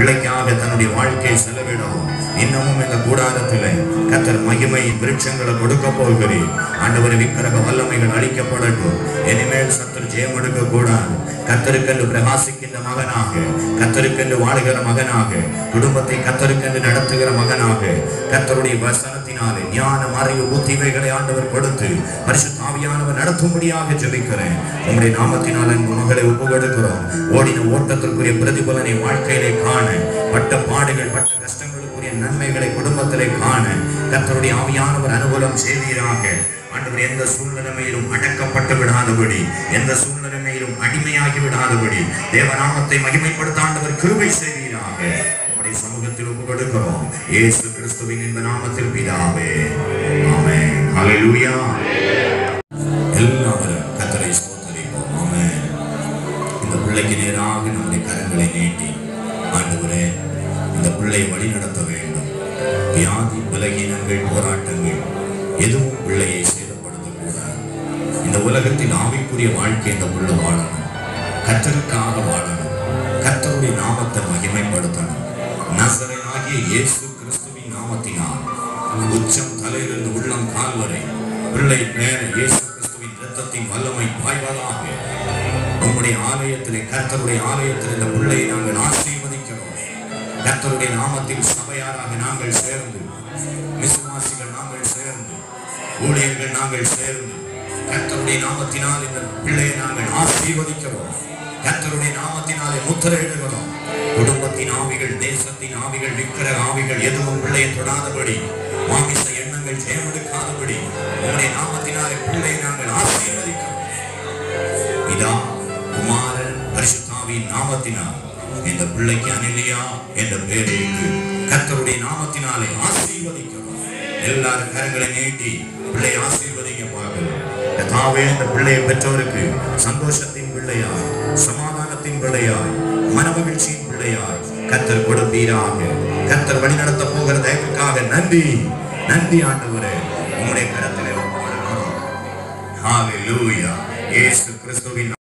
பிள்ளைக்காக தன்னுடைய வாழ்க்கையை செலவிடவும் இன்னமும் இந்த கூடாரத்திலே கத்தர் மகிமையின் விருட்சங்களை கொடுக்க போகிறேன் ஆண்டவர் விக்கிரக வல்லமைகள் அழிக்கப்படட்டும் இனிமேல் சத்துரு ஜெயம் எடுக்க கூடாது கத்தருக்கென்று பிரகாசிக்கின்ற மகனாக கத்தருக்கென்று வாழுகிற மகனாக குடும்பத்தை கத்தருக்கென்று நடத்துகிற மகனாக கத்தருடைய வசனத்தினாலே ஞானம் அறிவு புத்திவைகளை ஆண்டவர் கொடுத்து பரிசுத்த ஆவியானவர் நடத்தும்படியாக ஜெபிக்கிறேன் உங்களுடைய நாமத்தினால் என் மகளை ஒப்பு கொடுக்கிறோம் ஓடின ஓட்டத்திற்குரிய பிரதிபலனை வாழ்க்கையிலே காண பட்ட பாடுகள் பட்ட கஷ்டங்களுக்குரிய நன்மைகளை குடும்பத்திலே காண கத்தருடைய ஆவியானவர் அனுகூலம் செய்வீராக ஆண்டவர் எந்த சூழ்நிலைமையிலும் அடக்கப்பட்டு விடாதபடி எந்த சூழ்நிலைமையிலும் அடிமையாகி விடாதபடி தேவநாமத்தை மகிமைப்படுத்த ஆண்டவர் கிருபை செய்வீராக உம்முடைய சமூகத்தில் ஒப்பு கொடுக்கிறோம் இயேசு கிறிஸ்துவின் இந்த நாமத்தில் பிதாவே ஆமென் ஹalleluya எல்லாரும் கத்தரை ஸ்தோத்தரிப்போம் ஆமென் இந்த பிள்ளைக்கு நேராக நம்முடைய கரங்களை நீட்டி ஆண்டவரே இந்த பிள்ளை வழி நடத்த வேண்டும் வியாதி பலகீனங்கள் போராட்டங்கள் எதுவும் பிள்ளையை சேதப்படுத்தக்கூடாது இந்த உலகத்தில் ஆவிக்குரிய வாழ்க்கை இந்த பிள்ளை வாழணும் கத்தருக்காக வாழணும் கத்தருடைய நாமத்தை மகிமைப்படுத்தணும் நசரனாகிய இயேசு கிறிஸ்துவின் நாமத்தினால் உச்சம் தலையிலிருந்து உள்ளம் கால் வரை பிள்ளை மேல இயேசு கிறிஸ்துவின் இரத்தத்தின் வல்லமை பாய்வதாக உம்முடைய ஆலயத்திலே கர்த்தருடைய ஆலயத்தில் இந்த பிள்ளையை நாங்கள் ஆசீர்வதிக்கிறோம் கர்த்தருடைய நாமத்தில் சபையாராக நாங்கள் சேர்ந்து விசுவாசிகள் நாங்கள் சேர்ந்து ஊழியர்கள் நாங்கள் சேர்ந்து கர்த்தருடைய நாமத்தினால் இந்த பிள்ளையை நாங்கள் ஆசீர்வதிக்கிறோம் கர்த்தருடைய நாமத்தினாலே முத்திரையிடுகிறோம் குடும்பத்தின் ஆவிகள் தேசத்தின் ஆவிகள் விக்கிர ஆவிகள் எதுவும் பிள்ளையை தொடாதபடி மாமிச எண்ணங்கள் ஜெயமெடுக்காதபடி உங்களுடைய நாமத்தினாலே பிள்ளையை நாங்கள் ஆசீர்வதிக்கிறோம் பிதா குமாரன் பரிசுத்தாவின் நாமத்தினால் இந்த பிள்ளைக்கு அனிலியா என்ற பெயருக்கு கர்த்தருடைய நாமத்தினாலே ஆசீர்வதிக்கிறோம் எல்லாரும் கரங்களை நீட்டி பிள்ளை ஆசீர்வதிக்க பார்க்கிறோம் கர்த்தாவே இந்த பிள்ளையை பெற்றோருக்கு சந்தோஷத்தின் பிள்ளையாய் சமாதானத்தின் பிள்ளையாய் மனமகிழ்ச்சியின் பிள்ளையாய் கர்த்தர் கொடுப்பீராக கர்த்தர் வழி நடத்த போகிற தயவுக்காக நன்றி நன்றி ஆண்டவரே உங்களுடைய கரத்திலே ஒப்புக்கொடுக்கிறோம் ஹalleluya இயேசு கிறிஸ்துவின்